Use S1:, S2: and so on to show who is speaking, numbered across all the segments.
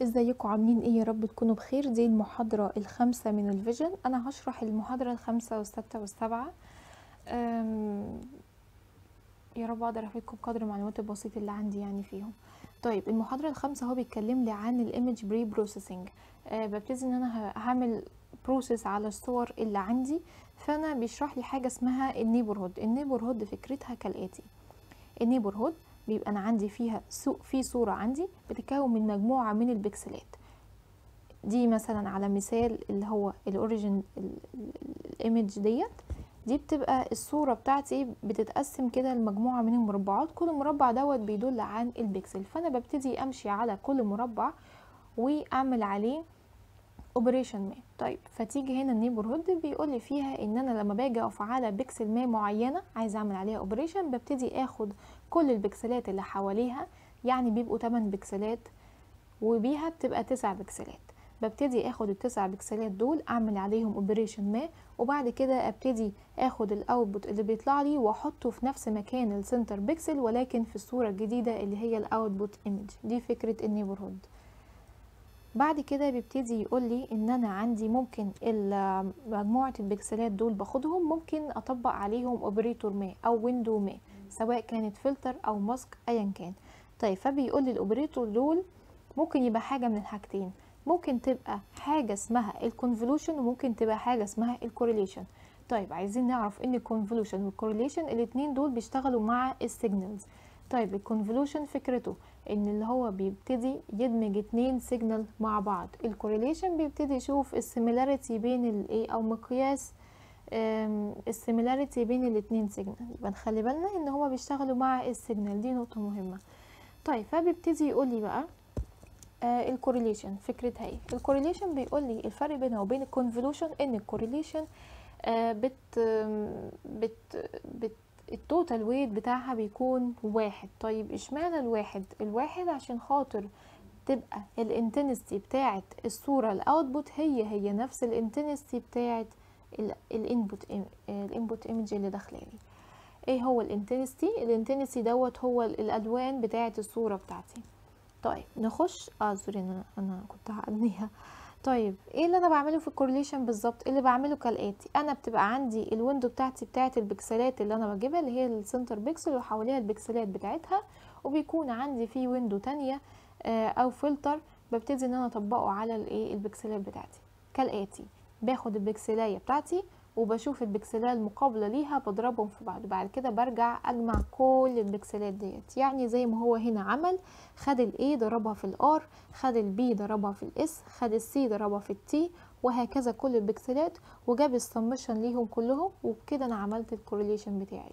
S1: ازيكم عاملين ايه يا رب تكونوا بخير دي المحاضرة الخامسة من الفيجن انا هشرح المحاضرة الخامسة والستة والسبعة أم، يا رب اقدر افيدكم بقدر المعلومات البسيطة اللي عندي يعني فيهم طيب المحاضرة الخامسة هو بيتكلم لي عن الايمج بري بروسيسنج ببتدي ان انا ه- هعمل بروسيس على الصور اللي عندي فانا بيشرح لي حاجة اسمها النيبرهود النيبرهود فكرتها كالاتي النيبرهود بيبقى انا عندي فيها سو في صورة عندي بتتكون من مجموعة من البكسلات دي مثلا على مثال اللي هو الاوريجين الايمج ديت دي بتبقى الصورة بتاعتي بتتقسم كده لمجموعة من المربعات كل مربع دوت بيدل عن البكسل فانا ببتدي امشي على كل مربع واعمل عليه اوبريشن ما طيب فتيجي هنا النيبرهود بيقول لي فيها ان انا لما باجي اقف على بكسل ما معينه عايزه اعمل عليها اوبريشن ببتدي اخد كل البكسلات اللي حواليها يعني بيبقوا 8 بكسلات وبيها بتبقى 9 بكسلات ببتدي اخد التسع بكسلات دول اعمل عليهم اوبريشن ما وبعد كده ابتدي اخد الاوتبوت اللي بيطلع لي واحطه في نفس مكان السنتر بيكسل ولكن في الصوره الجديده اللي هي الاوتبوت ايمج دي فكره النيبرهود بعد كده بيبتدي يقول لي ان انا عندي ممكن ال- مجموعه البكسلات دول باخدهم ممكن اطبق عليهم اوبريتور ما او ويندو ما سواء كانت فلتر او ماسك ايا كان طيب فبيقول لي الاوبريتور دول ممكن يبقى حاجه من الحاجتين ممكن تبقى حاجه اسمها الكونفولوشن وممكن تبقى حاجه اسمها الكورليشن طيب عايزين نعرف ان الكونفولوشن والكورليشن الاتنين دول بيشتغلوا مع السيجنالز طيب الكونفولوشن فكرته ان اللي هو بيبتدي يدمج اتنين سيجنال مع بعض الكورليشن بيبتدي يشوف السيميلاريتي بين الايه او مقياس السيميلاريتي بين الاتنين سيجنال يبقى نخلي بالنا ان هما بيشتغلوا مع السيجنال دي نقطة مهمة طيب فبيبتدي يقول لي بقى آه الكورليشن فكرتها ايه الكورليشن بيقول لي الفرق بينها وبين الكونفولوشن ان الكورليشن آه بت آم، بت بت التوتال ويت بتاعها بيكون واحد طيب اشمعنى الواحد الواحد عشان خاطر تبقى الانتنستي بتاعت الصورة الاوتبوت هي هي نفس الانتنستي بتاعت الانبوت الانبوت ايمج اللي داخلالي ايه هو الانتنستي الانتنستي دوت هو ال- الالوان بتاعت الصورة بتاعتي طيب نخش اه سوري انا انا كنت هعديها طيب ايه اللي انا بعمله في الكورليشن بالظبط اللي بعمله كالاتي انا بتبقى عندي الويندو بتاعتي بتاعت البكسلات اللي انا بجيبها اللي هي السنتر بيكسل وحواليها البكسلات بتاعتها وبيكون عندي في ويندو تانية آه، او فلتر ببتدي ان انا اطبقه على الايه البكسلات بتاعتي كالاتي باخد البكسلايه بتاعتي وبشوف البكسلات المقابله ليها بضربهم في بعض بعد كده برجع اجمع كل البكسلات ديت يعني زي ما هو هنا عمل خد الاي ضربها في الار خد البي ضربها في الاس خد السي ضربها في التي وهكذا كل البكسلات وجاب السمشن ليهم كلهم وبكده انا عملت الكورليشن بتاعي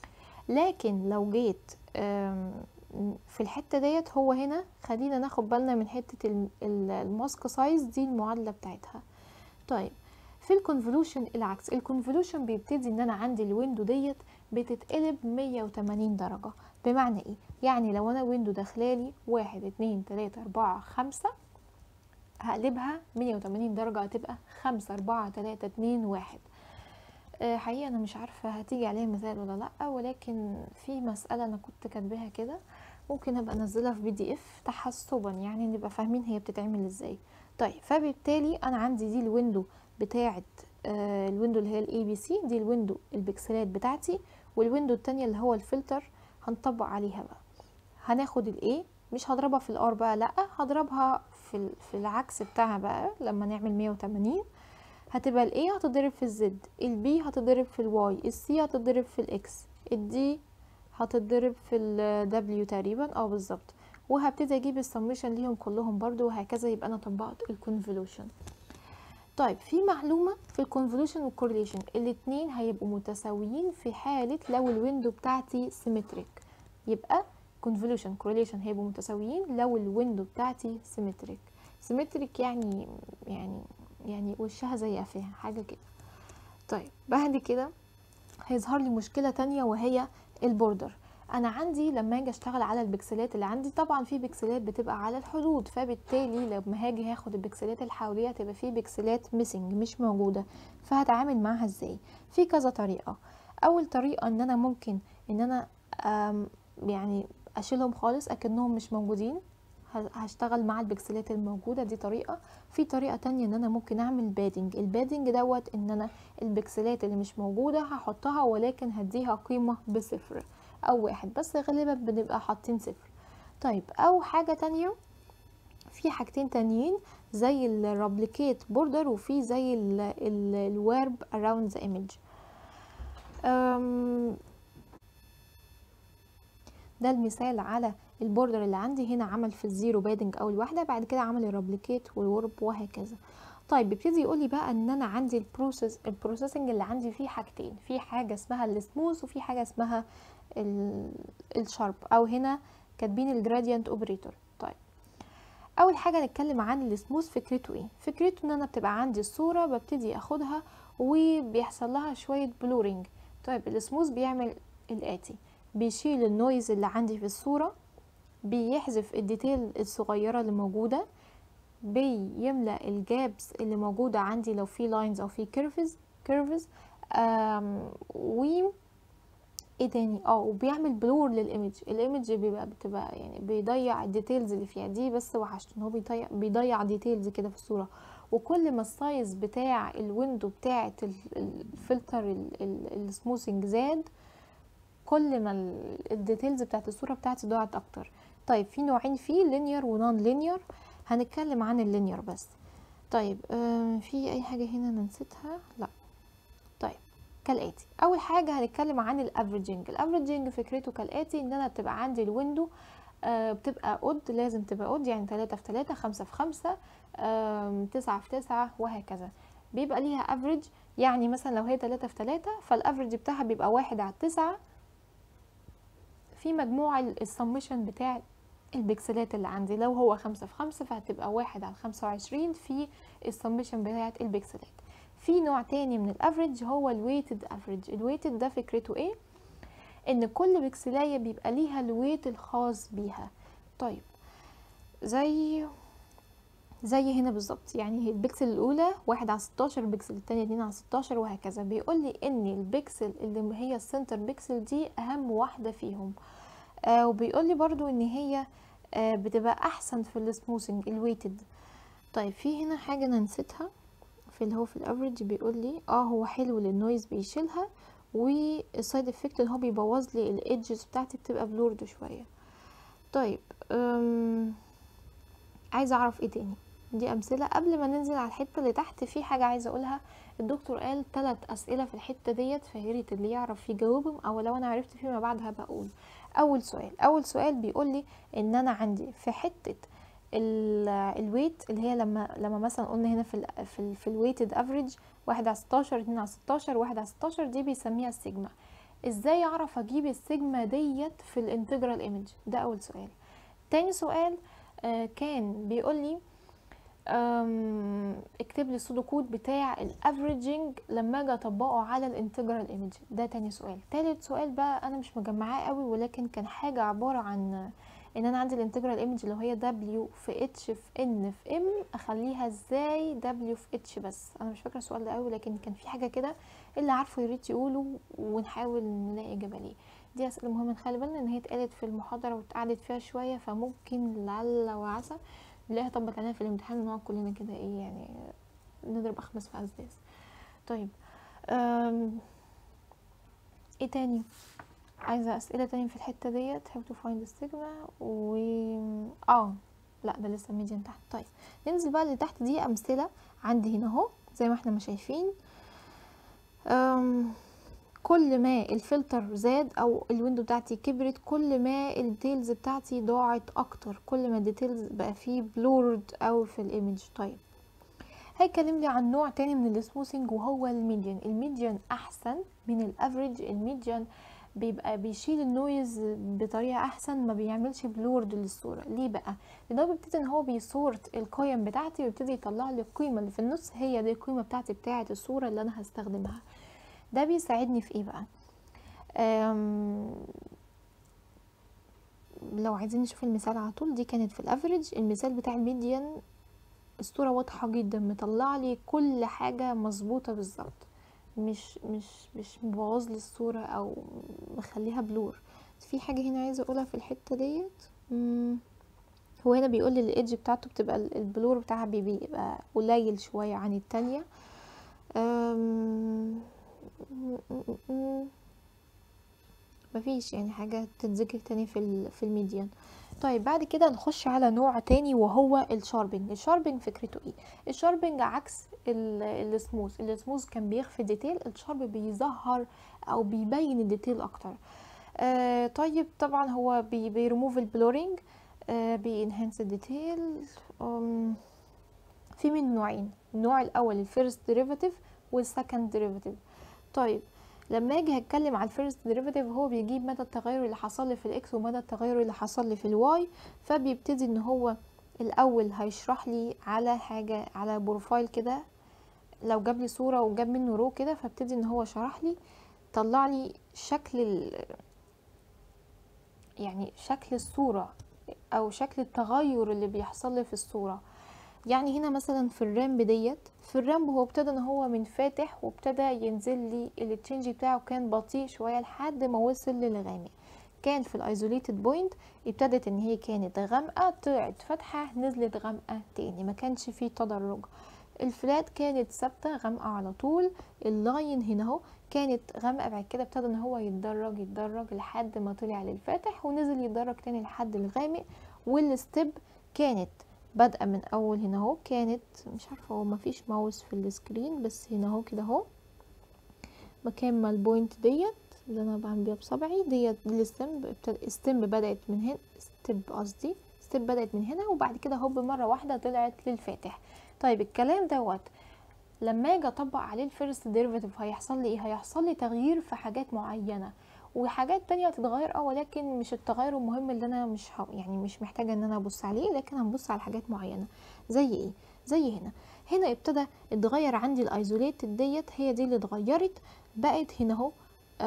S1: لكن لو جيت آم، في الحته ديت هو هنا خلينا ناخد بالنا من حته ال- ال- الماسك سايز دي المعادله بتاعتها طيب في الكونفولوشن العكس الكونفولوشن بيبتدي ان انا عندي الويندو ديت بتتقلب 180 درجة بمعنى ايه يعني لو انا ويندو داخلالي واحد اتنين تلاتة اربعة خمسة هقلبها 180 درجة هتبقى خمسة اربعة تلاتة اتنين واحد آه، حقيقة انا مش عارفة هتيجي عليها مثال ولا لا ولكن في مسألة انا كنت كاتباها كده ممكن ابقى انزلها في بي دي اف تحسبا يعني نبقى فاهمين هي بتتعمل ازاي طيب فبالتالي انا عندي دي الويندو بتاعه آه الويندو اللي هي الاي بي سي دي الويندو البكسلات بتاعتي والويندو التانية اللي هو الفلتر هنطبق عليها بقى هناخد الاي مش هضربها في الار بقى لا هضربها في ال- في العكس بتاعها بقى لما نعمل 180 هتبقى الاي هتضرب في الزد البي هتضرب في الواي السي هتضرب في الاكس الدي هتضرب في الدبليو تقريبا اه بالظبط وهبتدي اجيب السمشن ليهم كلهم برضو وهكذا يبقى انا طبقت الكونفولوشن طيب في معلومة في الكونفولوشن والكورليشن الاتنين هيبقوا متساويين في حالة لو الويندو بتاعتي سيمتريك يبقى كونفولوشن كورليشن هيبقوا متساويين لو الويندو بتاعتي سيمتريك سيمتريك يعني يعني يعني وشها زي قفاها حاجة كده طيب بعد كده هيظهر لي مشكلة تانية وهي البوردر انا عندي لما اجي اشتغل على البكسلات اللي عندي طبعا في بكسلات بتبقى على الحدود فبالتالي لما هاجي هاخد البكسلات اللي حواليها تبقى في بكسلات ميسنج مش موجودة فهتعامل معاها ازاي في كذا طريقة اول طريقة ان انا ممكن ان انا آم، يعني اشيلهم خالص اكنهم مش موجودين ه- هشتغل مع البكسلات الموجودة دي طريقة في طريقة تانية ان انا ممكن اعمل بادنج البادنج دوت ان انا البكسلات اللي مش موجودة هحطها ولكن هديها قيمة بصفر او واحد بس غالبا بنبقى حاطين صفر طيب او حاجة تانية في حاجتين تانيين زي الرابليكيت بوردر وفي زي الويرب around the image أم، ده المثال على البوردر اللي عندي هنا عمل في الزيرو بادنج او الواحده بعد كده عمل الرابليكيت والورب وهكذا طيب بيبتدي يقول لي بقى ان انا عندي البروسيس البروسيسنج اللي عندي فيه حاجتين في حاجه اسمها السموث وفي حاجه اسمها الشارب او هنا كاتبين الجراديانت اوبريتور طيب اول حاجه نتكلم عن السموث فكرته ايه فكرته ان انا بتبقى عندي الصوره ببتدي اخدها وبيحصل لها شويه بلورينج طيب السموث بيعمل الاتي بيشيل النويز اللي عندي في الصوره بيحذف الديتيل الصغيره اللي موجوده بيملأ الجابس اللي موجودة عندي لو في لاينز او في كيرفز كيرفز و ايه تاني اه وبيعمل بلور للايمج الايمج بيبقى بتبقى يعني بيضيع الديتيلز اللي فيها دي بس وحشت ان هو بيضيع بيضيع ديتيلز كده في الصوره وكل ما السايز بتاع الويندو بتاعه الفلتر السموثنج زاد كل ما الديتيلز بتاعت الصوره بتاعتي ضاعت اكتر طيب في نوعين فيه لينير ونون لينير هنتكلم عن اللينير بس طيب آه في اي حاجه هنا انا نسيتها لا طيب كالاتي اول حاجه هنتكلم عن الافريجنج الافريجنج فكرته كالاتي ان انا بتبقى عندي الويندو آه بتبقى اود لازم تبقى اود يعني 3 في 3 5 في 5 آه 9 في 9 وهكذا بيبقى ليها افريج يعني مثلا لو هي 3 في 3 فالافريج بتاعها بيبقى واحد على 9 في مجموع السمشن بتاع البكسلات اللي عندي لو هو خمسة في خمسة فهتبقى واحد على خمسة وعشرين في السمشن بتاعة البكسلات في نوع تاني من الافريج هو الويتد افريج الويتد ده فكرته ايه ان كل بكسلاية بيبقى ليها الويت الخاص بيها طيب زي زي هنا بالظبط يعني هي البكسل الاولى واحد على ستاشر البكسل التانية اتنين على ستاشر وهكذا بيقول لي ان البكسل اللي هي السنتر بكسل دي اهم واحدة فيهم آه وبيقول لي برضو ان هي آه بتبقى احسن في السموثنج الويتد طيب في هنا حاجه انا نسيتها في اللي هو في الافريج بيقول لي اه هو حلو للنويز بيشيلها والسايد افكت اللي هو بيبوظ لي الايدجز بتاعتي بتبقى بلورد شويه طيب عايزه اعرف ايه تاني دي امثله قبل ما ننزل على الحته اللي تحت في حاجه عايزه اقولها الدكتور قال ثلاث اسئله في الحته ديت فياريت اللي يعرف يجاوبهم او لو انا عرفت فيما بعد هبقى اقول اول سؤال اول سؤال بيقول لي ان انا عندي في حته الويت اللي هي لما لما مثلا قلنا هنا في ال في, ال في الويتد افريج واحد على 16 اتنين على 16 واحد على 16 دي بيسميها السيجما ازاي اعرف اجيب السيجما ديت في الانتجرال ايمج ده اول سؤال تاني سؤال آه كان بيقول لي اكتب لي السودو كود بتاع الافريجنج لما اجي اطبقه على الانتجرال ايمج ده تاني سؤال تالت سؤال بقى انا مش مجمعاه قوي ولكن كان حاجه عباره عن ان انا عندي الانتجرال ايمج اللي هي دبليو في اتش في ان في ام اخليها ازاي دبليو في اتش بس انا مش فاكره السؤال ده قوي لكن كان في حاجه كده اللي عارفه يا ريت يقوله ونحاول نلاقي اجابه ليه دي اسئله مهمه نخلي بالنا ان هي اتقالت في المحاضره واتقعدت فيها شويه فممكن لعل وعسى نلاقيها طبقت علينا في الامتحان ونقعد كلنا كده ايه يعني نضرب اخمس في اسداس طيب ايه تاني عايزه اسئله تاني في الحته ديت how to find السيجما و اه لا ده لسه ميديان تحت طيب ننزل بقى اللي تحت دي امثله عندي هنا اهو زي ما احنا ما شايفين أم كل ما الفلتر زاد او الويندو بتاعتي كبرت كل ما الديتيلز بتاعتي ضاعت اكتر كل ما الديتيلز بقى فيه بلورد او في الايمج طيب هيكلم لي عن نوع تاني من السموثنج وهو الميديان الميديان احسن من الافريج الميديان بيبقى بيشيل النويز بطريقه احسن ما بيعملش بلورد للصوره ليه بقى لان هو بيبتدي ان هو بيسورت القيم بتاعتي ويبتدي يطلع لي القيمه اللي في النص هي دي القيمه بتاعتي بتاعه الصوره اللي انا هستخدمها ده بيساعدني في ايه بقى لو عايزين نشوف المثال على طول دي كانت في الافريج المثال بتاع الميديان الصوره واضحه جدا مطلع لي كل حاجه مظبوطه بالظبط مش مش مش مبوظ لي الصوره او مخليها بلور في حاجه هنا عايزه اقولها في الحته ديت هو هنا بيقول لي الايدج بتاعته بتبقى ال- البلور بتاعها بي- بيبقى قليل شويه عن التانية أم... مفيش يعني حاجه تتذكر تاني في ال- في الميديان طيب بعد كده نخش على نوع تاني وهو الشاربنج الشاربنج فكرته ايه الشاربنج عكس ال- السموث السموث كان بيخفي ديتيل الشارب بيظهر او بيبين الديتيل اكتر آه طيب طبعا هو بي بيرموف البلورينج آه بينهانس الديتيل في من نوعين النوع الاول الفيرست ديريفاتيف والسكند ديريفاتيف طيب لما اجي هتكلم على الفيرست ديريفاتيف هو بيجيب مدى التغير اللي حصل لي في الاكس ومدى التغير اللي حصل لي في الواي فبيبتدي ان هو الاول هيشرح لي على حاجه على بروفايل كده لو جاب لي صوره وجاب منه رو كده فابتدي ان هو شرح لي طلع لي شكل ال... يعني شكل الصوره او شكل التغير اللي بيحصل لي في الصوره يعني هنا مثلا في الرامب ديت في الرامب هو ابتدى ان هو من فاتح وابتدى ينزل لي التشينج بتاعه كان بطيء شويه لحد ما وصل للغامق كان في الايزوليتد بوينت ابتدت ان هي كانت غامقه طلعت فاتحه نزلت غامقه تاني ما كانش فيه تدرج الفلات كانت ثابته غامقه على طول اللاين هنا اهو كانت غامقه بعد كده ابتدى ان هو يتدرج يتدرج لحد ما طلع للفاتح ونزل يتدرج تاني لحد الغامق والستيب كانت بادئه من اول هنا اهو كانت مش عارفه هو مفيش ماوس في السكرين بس هنا اهو كده اهو مكان ما البوينت ديت اللي انا بعمل بيها بصبعي ديت الستيم الستيم بدات من هنا ستيب قصدي ستيب بدات من هنا وبعد كده هوب مره واحده طلعت للفاتح طيب الكلام دوت لما اجي اطبق عليه الفيرست ديريفاتيف هيحصل لي ايه هيحصل لي تغيير في حاجات معينه وحاجات تانية هتتغير اه ولكن مش التغير المهم اللي انا مش ه... يعني مش محتاجه ان انا ابص عليه لكن هنبص على حاجات معينه زي ايه زي هنا هنا ابتدى اتغير عندي الايزوليتد ديت هي دي اللي اتغيرت بقت هنا اهو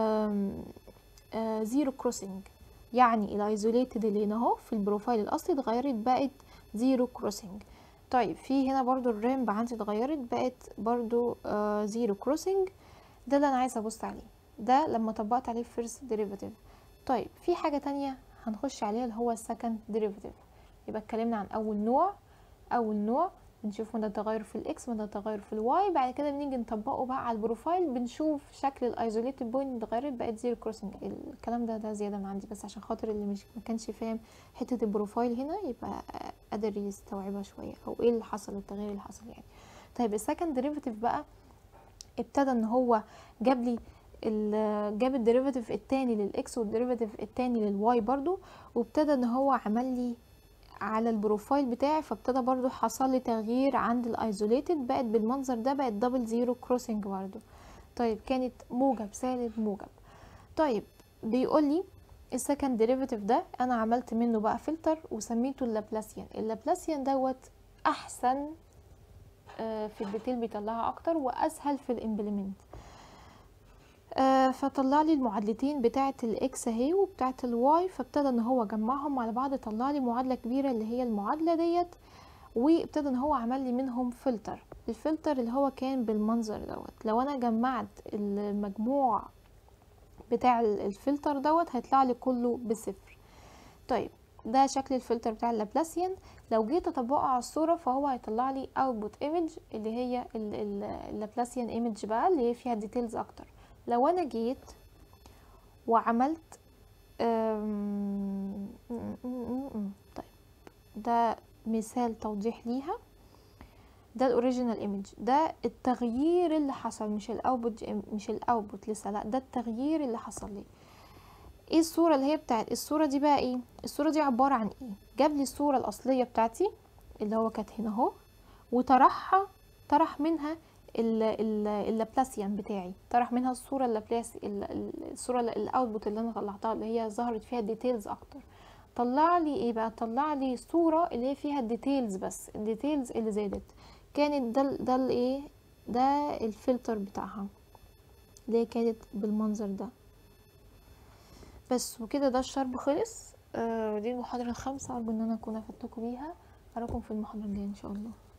S1: زيرو كروسنج يعني الايزوليتد اللي هنا اهو في البروفايل الاصلي اتغيرت بقت زيرو كروسنج طيب في هنا برضو الرامب عندي اتغيرت بقت برضو زيرو كروسنج ده اللي انا عايزه ابص عليه ده لما طبقت عليه الفيرست ديريفاتيف طيب في حاجه تانية هنخش عليها اللي هو السكند ديريفاتيف يبقى اتكلمنا عن اول نوع اول نوع بنشوف مدى التغير في الاكس مدى التغير في الواي بعد كده بنيجي نطبقه بقى على البروفايل بنشوف شكل الايزوليتد بوينت اتغيرت بقت زيرو كروسنج الكلام ده ده زياده من عندي بس عشان خاطر اللي مش ما كانش فاهم حته البروفايل هنا يبقى قادر يستوعبها شويه او ايه اللي حصل التغيير اللي حصل يعني طيب السكند ديريفاتيف بقى ابتدى ان هو جاب لي جاب الديريفاتيف التاني للاكس والديريفاتيف التاني للواي برضو وابتدى ان هو عمل لي على البروفايل بتاعي فابتدى برضو حصل لي تغيير عند الايزوليتد بقت بالمنظر ده بقت دبل زيرو كروسنج برضو طيب كانت موجب سالب موجب طيب بيقول لي السكند ديريفاتيف ده انا عملت منه بقى فلتر وسميته اللابلاسيان اللابلاسيان دوت احسن في الديتيل بيطلعها اكتر واسهل في الامبلمنت آه فطلع لي المعادلتين بتاعه الاكس اهي وبتاعه الواي فابتدى ان هو جمعهم على بعض طلع لي معادله كبيره اللي هي المعادله ديت وابتدى ان هو عمل لي منهم فلتر الفلتر اللي هو كان بالمنظر دوت لو انا جمعت المجموع بتاع الفلتر دوت هيطلع لي كله بصفر طيب ده شكل الفلتر بتاع اللابلاسيان لو جيت اطبقه على الصوره فهو هيطلع لي اوتبوت ايمج اللي هي اللابلاسيان ايمج بقى اللي هي فيها ديتيلز اكتر لو انا جيت وعملت طيب ده مثال توضيح ليها ده الاوريجينال ايمج ده التغيير اللي حصل مش الاوتبوت مش الاوتبوت لسه لا ده التغيير اللي حصل لي ايه الصوره اللي هي بتاعت الصوره دي بقى ايه الصوره دي عباره عن ايه جاب لي الصوره الاصليه بتاعتي اللي هو كانت هنا اهو وطرحها طرح منها اللابلاسيان بتاعي طرح منها الصوره اللابلاس الصوره الاوتبوت اللي انا طلعتها اللي هي ظهرت فيها ديتيلز اكتر طلع لي ايه بقى طلع لي صوره اللي هي فيها الديتيلز بس الديتيلز اللي زادت كانت ده ده الايه ده الفلتر بتاعها اللي هي كانت بالمنظر ده بس وكده ده الشرب خلص آه دي المحاضره الخامسه ارجو ان انا اكون افدتكم بيها اراكم في المحاضره الجايه ان شاء الله